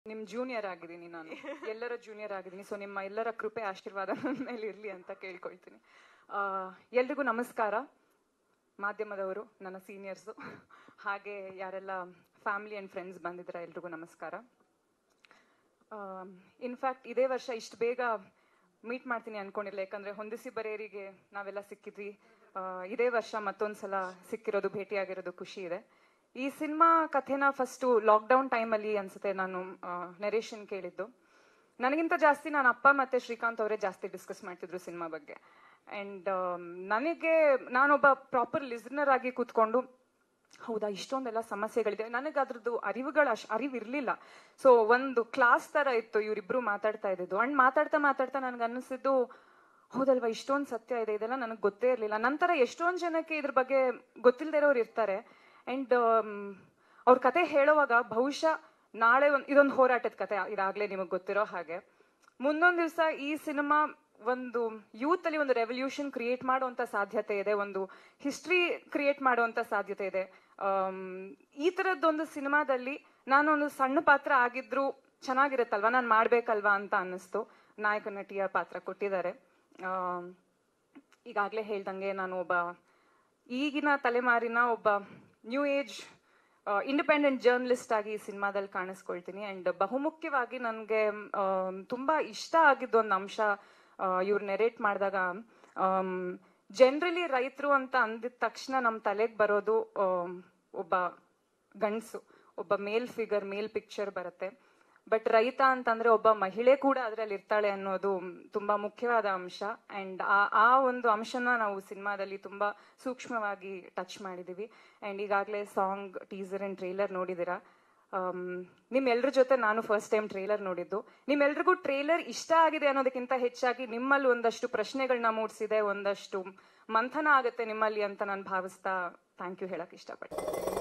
ನಿಮ್ ಜೂನಿಯರ್ ಆಗಿದ್ದೀನಿ ನಾನು ಎಲ್ಲರ ಜೂನಿಯರ್ ಆಗಿದ್ದೀನಿ ಸೊ ನಿಮ್ಮ ಎಲ್ಲರ ಕೃಪೆ ಆಶೀರ್ವಾದ ನನ್ನ ಮೇಲೆ ಇರಲಿ ಅಂತ ಕೇಳ್ಕೊಳ್ತೀನಿ ಆ, ಎಲ್ರಿಗೂ ನಮಸ್ಕಾರ ಮಾಧ್ಯಮದವರು ನನ್ನ ಸೀನಿಯರ್ಸು ಹಾಗೆ ಯಾರೆಲ್ಲ ಫ್ಯಾಮಿಲಿ ಆ್ಯಂಡ್ ಫ್ರೆಂಡ್ಸ್ ಬಂದಿದ್ದೀರಾ ಎಲ್ರಿಗೂ ನಮಸ್ಕಾರ ಇನ್ಫ್ಯಾಕ್ಟ್ ಇದೇ ವರ್ಷ ಇಷ್ಟು ಬೇಗ ಮೀಟ್ ಮಾಡ್ತೀನಿ ಅನ್ಕೊಂಡಿಲ್ಲ ಯಾಕಂದ್ರೆ ಹೊಂದಿಸಿ ಬರೆಯರಿಗೆ ನಾವೆಲ್ಲ ಸಿಕ್ಕಿದ್ವಿ ಆ, ಇದೇ ವರ್ಷ ಮತ್ತೊಂದ್ಸಲ ಸಿಕ್ಕಿರೋದು ಭೇಟಿಯಾಗಿರೋದು ಖುಷಿ ಇದೆ ಈ ಸಿನಿಮಾ ಕಥೆನ ಫಸ್ಟು ಲಾಕ್ಡೌನ್ ಟೈಮಲ್ಲಿ ಅನ್ಸುತ್ತೆ ನಾನು ನೆರೇಷನ್ ಕೇಳಿದ್ದು ನನಗಿಂತ ಜಾಸ್ತಿ ನನ್ನ ಅಪ್ಪ ಮತ್ತೆ ಶ್ರೀಕಾಂತ್ ಅವರೇ ಜಾಸ್ತಿ ಡಿಸ್ಕಸ್ ಮಾಡ್ತಿದ್ರು ಸಿನಿಮಾ ಬಗ್ಗೆ ಅಂಡ್ ನನಗೆ ನಾನೊಬ್ಬ ಪ್ರಾಪರ್ ಲಿಸ್ನರ್ ಆಗಿ ಕೂತ್ಕೊಂಡು ಹೌದಾ ಇಷ್ಟೊಂದೆಲ್ಲ ಸಮಸ್ಯೆಗಳಿದೆ ನನಗೆ ಅದ್ರದ್ದು ಅರಿವುಗಳ ಅಶ್ ಅರಿವು ಇರಲಿಲ್ಲ ಸೊ ಒಂದು ಕ್ಲಾಸ್ ತರ ಇತ್ತು ಇವರಿಬ್ರು ಮಾತಾಡ್ತಾ ಇದ್ದಿದ್ದು ಅಂಡ್ ಮಾತಾಡ್ತಾ ಮಾತಾಡ್ತಾ ನನಗೆ ಅನ್ನಿಸಿದ್ದು ಹೌದಲ್ವಾ ಇಷ್ಟೊಂದು ಸತ್ಯ ಇದೆ ಇದೆಲ್ಲ ನನಗೆ ಗೊತ್ತೇ ಇರಲಿಲ್ಲ ನಂತರ ಎಷ್ಟೊಂದು ಜನಕ್ಕೆ ಇದ್ರ ಬಗ್ಗೆ ಗೊತ್ತಿಲ್ಲದೆ ಇರೋರು ಇರ್ತಾರೆ ಅಂಡ್ ಅವ್ರ ಕತೆ ಹೇಳುವಾಗ ಬಹುಶಃ ನಾಳೆ ಒಂದು ಇದೊಂದು ಹೋರಾಟದ ಕತೆ ಇದಾಗಲೇ ನಿಮಗೆ ಗೊತ್ತಿರೋ ಹಾಗೆ ಮುಂದೊಂದು ದಿವಸ ಈ ಸಿನಿಮಾ ಒಂದು ಯೂತ್ ಅಲ್ಲಿ ಒಂದು ರೆವಲ್ಯೂಷನ್ ಕ್ರಿಯೇಟ್ ಮಾಡುವಂತ ಸಾಧ್ಯತೆ ಇದೆ ಒಂದು ಹಿಸ್ಟ್ರಿ ಕ್ರಿಯೇಟ್ ಮಾಡುವಂತ ಸಾಧ್ಯತೆ ಇದೆ ಆಮ್, ಈ ತರದ್ದೊಂದು ಸಿನಿಮಾದಲ್ಲಿ ನಾನೊಂದು ಸಣ್ಣ ಪಾತ್ರ ಆಗಿದ್ರು ಚೆನ್ನಾಗಿರುತ್ತಲ್ವಾ ನಾನು ಮಾಡ್ಬೇಕಲ್ವಾ ಅಂತ ಅನ್ನಿಸ್ತು ನಾಯಕ ನಟಿಯ ಪಾತ್ರ ಕೊಟ್ಟಿದ್ದಾರೆ ಆಮ್, ಈಗಾಗಲೇ ಹೇಳ್ದಂಗೆ ನಾನು ಒಬ್ಬ ಈಗಿನ ತಲೆಮಾರಿನ ಒಬ್ಬ ನ್ಯೂ ಏಜ್ ಇಂಡಿಪೆಂಡೆಂಟ್ ಜರ್ನಲಿಸ್ಟ್ ಆಗಿ ಈ ಸಿನಿಮಾದಲ್ಲಿ ಕಾಣಿಸ್ಕೊಳ್ತೀನಿ ಅಂಡ್ ಬಹುಮುಖ್ಯವಾಗಿ ನನಗೆ ತುಂಬಾ ಇಷ್ಟ ಆಗಿದ್ದು ಒಂದು ಅಂಶ ಇವ್ರು ನೆರೇಟ್ ಮಾಡಿದಾಗ ಜನರಲಿ ರೈತರು ಅಂತ ಅಂದಿದ ತಕ್ಷಣ ನಮ್ಮ ತಲೆಗೆ ಬರೋದು ಆಮ್, ಒಬ್ಬ ಗಂಡಸು ಒಬ್ಬ ಮೇಲ್ ಫಿಗರ್ ಮೇಲ್ ಪಿಕ್ಚರ್ ಬರುತ್ತೆ ಬಟ್ ರೈತ ಅಂತಂದ್ರೆ ಒಬ್ಬ ಮಹಿಳೆ ಕೂಡ ಅದರಲ್ಲಿ ಇರ್ತಾಳೆ ಅನ್ನೋದು ತುಂಬಾ ಮುಖ್ಯವಾದ ಅಂಶ ಅಂಡ್ ಆ ಆ ಒಂದು ಅಂಶನ ನಾವು ಸಿನಿಮಾದಲ್ಲಿ ತುಂಬಾ ಸೂಕ್ಷ್ಮವಾಗಿ ಟಚ್ ಮಾಡಿದೀವಿ ಅಂಡ್ ಈಗಾಗಲೇ ಸಾಂಗ್ ಟೀಸರ್ ಅಂಡ್ ಟ್ರೇಲರ್ ನೋಡಿದಿರಾ ನಿಮ್ಮೆಲ್ಲರ ಜೊತೆ ನಾನು ಫಸ್ಟ್ ಟೈಮ್ ಟ್ರೇಲರ್ ನೋಡಿದ್ದು ನಿಮ್ಮೆಲ್ರಿಗೂ ಟ್ರೇಲರ್ ಇಷ್ಟ ಆಗಿದೆ ಅನ್ನೋದಕ್ಕಿಂತ ಹೆಚ್ಚಾಗಿ ನಿಮ್ಮಲ್ಲಿ ಒಂದಷ್ಟು ಪ್ರಶ್ನೆಗಳನ್ನ ಮೂಡಿಸಿದೆ ಒಂದಷ್ಟು ಮಂಥನ ಆಗುತ್ತೆ ನಿಮ್ಮಲ್ಲಿ ಅಂತ ನಾನು ಭಾವಿಸ್ತಾ ಥ್ಯಾಂಕ್ ಯು ಹೇಳಕ್ ಇಷ್ಟಪಡ್ತೀನಿ